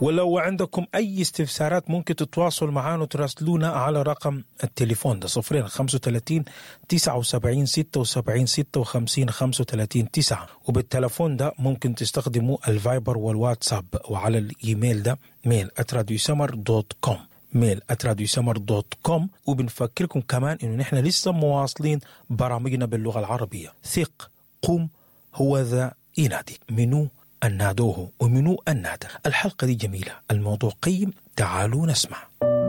ولو عندكم أي استفسارات ممكن تتواصلوا معنا وتراسلونا على رقم التليفون ده صفرين خمسة وتلاتين تسعة وسبعين ستة وسبعين ستة وخمسين خمسة وتلاتين تسعة وبالتلفون ده ممكن تستخدموا الفايبر والواتساب وعلى الإيميل ده ميل @radiosummer دوت كوم ميل @radiosummer دوت كوم وبنفكركم كمان إنه نحن لسه مواصلين برامجنا باللغة العربية ثق قم هو ذا ينادي منو أن نادوه ومنو أن نادى الحلقة دي جميلة الموضوع قيم تعالوا نسمع